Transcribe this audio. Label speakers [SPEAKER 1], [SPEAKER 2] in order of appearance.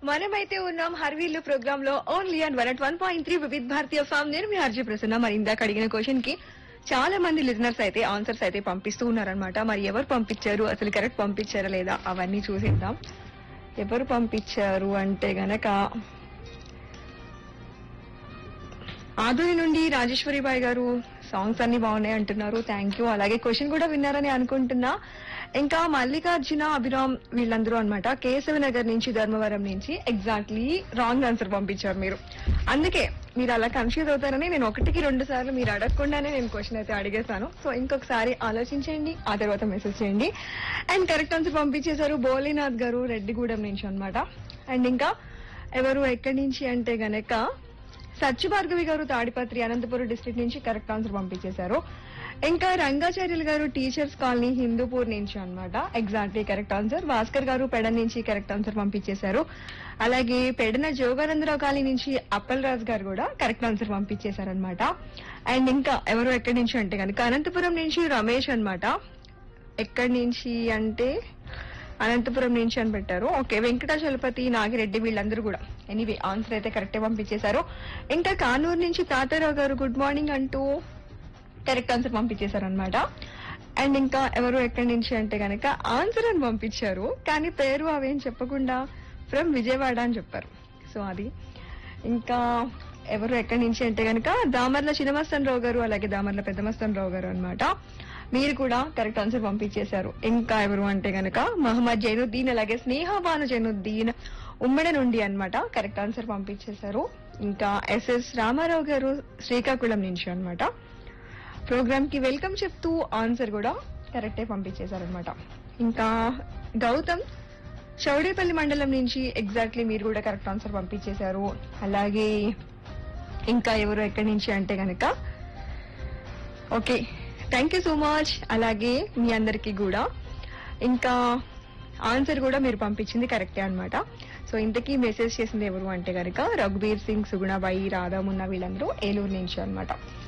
[SPEAKER 1] మనమైతే ఉన్నాం హర్వీలు ప్రోగ్రామ్ లో only and one one point three Vividh Bharati FM నేను మీ హర్జీ ప్రసన్న మరి ఇందాక అడిగిన క్వశ్చన్ కి చాలా మంది లిజనర్స్ అయితే ఆన్సర్స్ అయితే పంపిస్తూ ఉన్నారనమాట మరి ఎవరు పంపించారు అసలు కరెక్ట్ పంపించారా లేదా అవన్నీ చూసేద్దాం ఎవరు పంపించారు అంటే గనక ఆధుని నుండి రాజేశ్వరి బాయ్ గారు సాంగ్స్ అన్ని బాగున్నాయి అంటున్నారు థ్యాంక్ యూ అలాగే క్వశ్చన్ కూడా విన్నారని అనుకుంటున్నా ఇంకా మల్లికార్జున అభిరామ్ వీళ్ళందరూ అనమాట కేశవ నగర్ నుంచి ధర్మవరం నుంచి ఎగ్జాక్ట్లీ రాంగ్ ఆన్సర్ పంపించారు మీరు అందుకే మీరు అలా కన్ఫ్యూజ్ అవుతారని నేను ఒకటికి రెండు సార్లు మీరు అడగకుండానే నేను క్వశ్చన్ అయితే అడిగేస్తాను సో ఇంకొకసారి ఆలోచించండి ఆ తర్వాత మెసేజ్ చేయండి అండ్ కరెక్ట్ ఆన్సర్ పంపించేశారు భోలేనాథ్ గారు రెడ్డిగూడెం నుంచి అన్నమాట అండ్ ఇంకా ఎవరు ఎక్కడి నుంచి అంటే గనక సత్యభార్గవి గారు తాడిపత్రి అనంతపురం డిస్ట్రిక్ట్ నుంచి కరెక్ట్ ఆన్సర్ పంపించేశారు ఇంకా రంగాచార్యులు గారు టీచర్స్ కాలనీ హిందూపూర్ నుంచి అన్నమాట ఎగ్జాక్ట్లీ కరెక్ట్ ఆన్సర్ భాస్కర్ గారు పెడ నుంచి కరెక్ట్ ఆన్సర్ పంపించేశారు అలాగే పెడన జోగానందరావు కాలనీ నుంచి అప్పల్ రాజ్ గారు కూడా కరెక్ట్ ఆన్సర్ పంపించేశారనమాట అండ్ ఇంకా ఎవరు ఎక్కడి నుంచి అంటే కనుక అనంతపురం నుంచి రమేష్ అన్నమాట ఎక్కడి నుంచి అంటే అనంతపురం నుంచి అని పెట్టారు ఓకే వెంకటాచలపతి నాగిరెడ్డి వీళ్ళందరూ కూడా ఎనీవే ఆన్సర్ అయితే కరెక్ట్ పంపించేశారు ఇంకా కానూరు నుంచి తాతారావు గారు గుడ్ మార్నింగ్ అంటూ కరెక్ట్ ఆన్సర్ పంపించేశారు అనమాట అండ్ ఇంకా ఎవరు ఎక్కడి నుంచి అంటే గనక ఆన్సర్ అని పంపించారు కానీ పేరు అవేం చెప్పకుండా ఫ్రమ్ విజయవాడ అని చెప్పారు సో అది ఇంకా ఎవరు ఎక్కడి నుంచి అంటే గనక దామర్ల చిన్నమస్తన్ రావు గారు అలాగే దామర్ల పెద్దమస్తన్ రావు గారు అన్నమాట మీరు కూడా కరెక్ట్ ఆన్సర్ పంపించేశారు ఇంకా ఎవరు అంటే గనక మహమ్మద్ జైనుద్దీన్ అలాగే స్నేహబాను జైనుద్దీన్ ఉమ్మడి నుండి అన్నమాట కరెక్ట్ ఆన్సర్ పంపించేశారు ఇంకా ఎస్ఎస్ రామారావు గారు శ్రీకాకుళం నుంచి అన్నమాట ప్రోగ్రామ్ కి వెల్కమ్ చెప్తూ ఆన్సర్ కూడా కరెక్టే పంపించేశారనమాట ఇంకా గౌతమ్ చౌడేపల్లి మండలం నుంచి ఎగ్జాక్ట్లీ మీరు కూడా కరెక్ట్ ఆన్సర్ పంపించేశారు అలాగే ఇంకా ఎవరు ఎక్కడి నుంచి అంటే గనక okay thank you so much అలాగే మీ అందరికి కూడా ఇంకా ఆన్సర్ కూడా మీరు పంపించింది కరెక్టే అన్నమాట సో ఇంతకీ మెసేజ్ చేసింది ఎవరు అంటే గనక రఘుబీర్ సింగ్ సుగుణబాయి రాధా మున్న వీళ్ళందరూ ఏలూరు నుంచి అన్నమాట